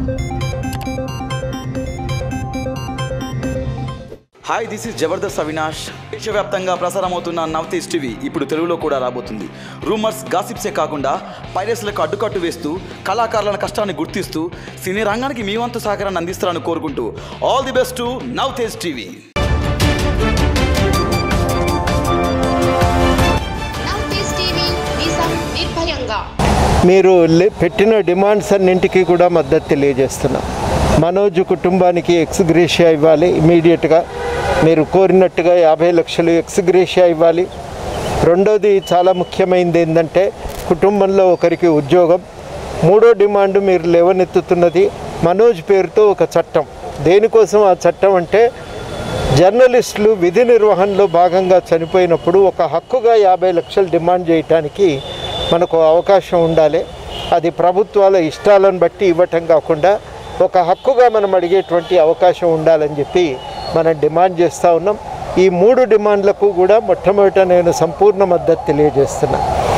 hi this is Jabardasth Avinash దేశవ్యాప్తంగా ప్రసారమవుతున్న నవ్త్ ఈస్ట్ టీవీ ఇప్పుడు తెలుగులో కూడా రాబోతుంది రూమర్స్ గాసిప్సే కాకుండా పైరస్లకు అడ్డుకట్టు వేస్తూ కళాకారుల కష్టాన్ని గుర్తిస్తూ సినీ రంగానికి మీ వంతు సహకారాన్ని అందిస్తారని కోరుకుంటూ ఆల్ ది బెస్ట్ టు నవ్త్ ఈస్ట్ టీవీ నవ్ టేస్ట్ టీవీ నిజం నిర్భయంగా మీరు లే- పెట్టిన డిమాండ్స్ అన్నింటికీ కూడా మద్దతు తెలియజేస్తున్నాం మనోజ్ కుటుంబానికి ఎక్స్గ్రేషియా ఇవ్వాలి ఇమీడియట్గా మీరు కోరినట్టుగా యాభై లక్షలు ఎక్స్గ్రేషియా ఇవ్వాలి రెండోది చాలా ముఖ్యమైనది ఏంటంటే కుటుంబంలో ఒకరికి ఉద్యోగం మూడో డిమాండ్ మీరు లేవనెత్తుతున్నది మనోజ్ పేరుతో ఒక చట్టం దేనికోసం ఆ చట్టం అంటే జర్నలిస్టులు విధి నిర్వహణలో భాగంగా చనిపోయినప్పుడు ఒక హక్కుగా యాభై లక్షలు డిమాండ్ చేయటానికి మనకు అవకాశం ఉండాలి అది ప్రభుత్వాల ఇష్టాలను బట్టి ఇవ్వటం కాకుండా ఒక హక్కుగా మనం అడిగేటువంటి అవకాశం ఉండాలని చెప్పి మనం డిమాండ్ చేస్తూ ఉన్నాం ఈ మూడు డిమాండ్లకు కూడా మొట్టమొదట నేను సంపూర్ణ మద్దతు తెలియజేస్తున్నా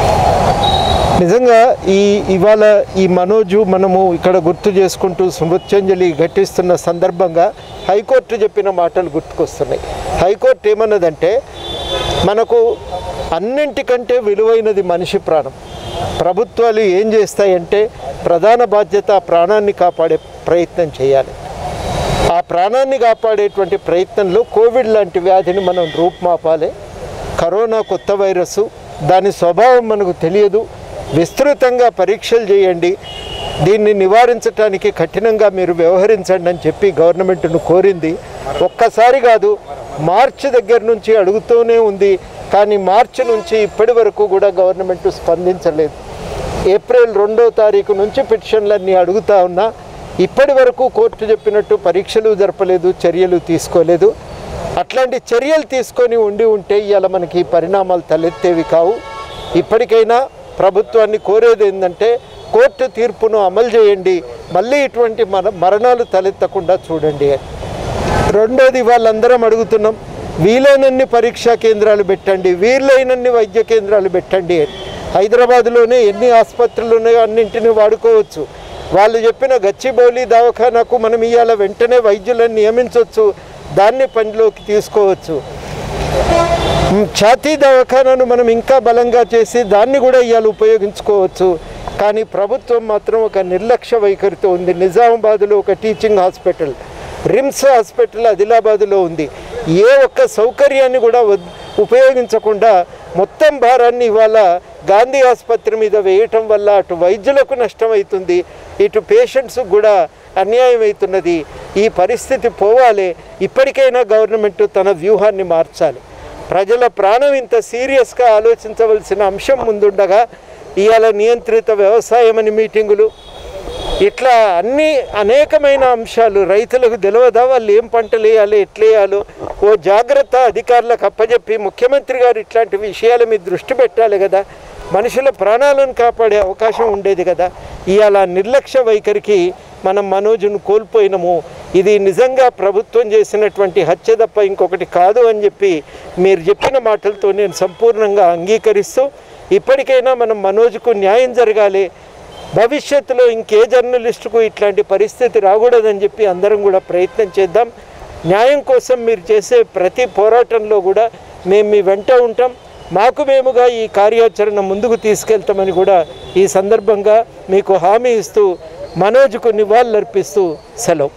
నిజంగా ఈ ఇవాళ ఈ మనోజు మనము ఇక్కడ గుర్తు చేసుకుంటూ స్మృత్యంజలి ఘటిస్తున్న సందర్భంగా హైకోర్టు చెప్పిన మాటలు గుర్తుకొస్తున్నాయి హైకోర్టు ఏమన్నదంటే మనకు అన్నింటికంటే విలువైనది మనిషి ప్రాణం ప్రభుత్వాలు ఏం చేస్తాయంటే ప్రధాన బాధ్యత ఆ ప్రాణాన్ని కాపాడే ప్రయత్నం చేయాలి ఆ ప్రాణాన్ని కాపాడేటువంటి ప్రయత్నంలో కోవిడ్ లాంటి వ్యాధిని మనం రూపుమాపాలి కరోనా కొత్త వైరస్ దాని స్వభావం మనకు తెలియదు విస్తృతంగా పరీక్షలు చేయండి దీన్ని నివారించడానికి కఠినంగా మీరు వ్యవహరించండి అని చెప్పి గవర్నమెంట్ను కోరింది ఒక్కసారి కాదు మార్చి దగ్గర నుంచి అడుగుతూనే ఉంది కానీ మార్చి నుంచి ఇప్పటి వరకు కూడా గవర్నమెంట్ స్పందించలేదు ఏప్రిల్ రెండో తారీఖు నుంచి పిటిషన్లన్నీ అడుగుతా ఉన్నా ఇప్పటి వరకు కోర్టు చెప్పినట్టు పరీక్షలు జరపలేదు చర్యలు తీసుకోలేదు అట్లాంటి చర్యలు తీసుకొని ఉండి ఉంటే ఇవాళ మనకి ఈ పరిణామాలు తలెత్తేవి కావు ఇప్పటికైనా ప్రభుత్వాన్ని కోరేది ఏంటంటే కోర్టు తీర్పును అమలు చేయండి మళ్ళీ ఇటువంటి మర మరణాలు తలెత్తకుండా చూడండి అని రెండోది వాళ్ళందరం అడుగుతున్నాం వీలైనన్ని పరీక్షా కేంద్రాలు పెట్టండి వీలైనన్ని వైద్య కేంద్రాలు పెట్టండి అని హైదరాబాద్లోనే ఎన్ని ఆసుపత్రులు ఉన్నాయో అన్నింటినీ వాడుకోవచ్చు వాళ్ళు చెప్పిన గచ్చిబౌలి దవాఖానాకు మనం ఇవాళ వెంటనే వైద్యులను నియమించవచ్చు దాన్ని పనిలోకి తీసుకోవచ్చు మ్, ఛాతీ దవాఖానాను మనం ఇంకా బలంగా చేసి దాన్ని కూడా ఇవాళ ఉపయోగించుకోవచ్చు కానీ ప్రభుత్వం మాత్రం ఒక నిర్లక్ష్య వైఖరితో ఉంది నిజామాబాద్లో ఒక టీచింగ్ హాస్పిటల్ రిమ్స్ హాస్పిటల్ ఆదిలాబాద్లో ఉంది ఏ ఒక్క సౌకర్యాన్ని కూడా వద్- ఉపయోగించకుండా మొత్తం భారాన్ని ఇవాళ గాంధీ ఆసుపత్రి మీద వేయటం వల్ల అటు వైద్యులకు నష్టమవుతుంది ఇటు పేషెంట్స్ కూడా అన్యాయం అవుతున్నది ఈ పరిస్థితి పోవాలి ఇప్పటికైనా గవర్నమెంట్ తన వ్యూహాన్ని మార్చాలి ప్రజల ప్రాణం ఇంత సీరియస్గా ఆలోచించవలసిన అంశం ముందుండగా ఇవాళ నియంత్రిత వ్యవసాయం అని మీటింగులు ఇట్లా అన్ని అనేకమైన అంశాలు రైతులకు తెలియదా వాళ్ళు ఏం పంటలు వేయాలి ఎట్లా వేయాలో ఓ జాగ్రత్త అధికారులకు అప్పచెప్పి ముఖ్యమంత్రి గారు ఇట్లాంటి విషయాల మీద దృష్టి పెట్టాలి కదా మనుషుల ప్రాణాలను కాపాడే అవకాశం ఉండేది కదా ఇవాళ నిర్లక్ష్య వైఖరికి మనం మనోజును కోల్పోయినము ఇది నిజంగా ప్రభుత్వం చేసినటువంటి హత్య తప్ప ఇంకొకటి కాదు అని చెప్పి మీరు చెప్పిన మాటలతో నేను సంపూర్ణంగా అంగీకరిస్తూ ఇప్పటికైనా మనం మనోజ్కు న్యాయం జరగాలి భవిష్యత్తులో ఇంకే జర్నలిస్టుకు ఇట్లాంటి పరిస్థితి రాకూడదని చెప్పి అందరం కూడా ప్రయత్నం చేద్దాం న్యాయం కోసం మీరు చేసే ప్రతి పోరాటంలో కూడా మేము మీ వెంట ఉంటాం మాకు మేముగా ఈ కార్యాచరణ ముందుకు తీసుకెళ్తామని కూడా ఈ సందర్భంగా మీకు హామీ ఇస్తూ మనోజ్కు నివాళులర్పిస్తూ సెలవు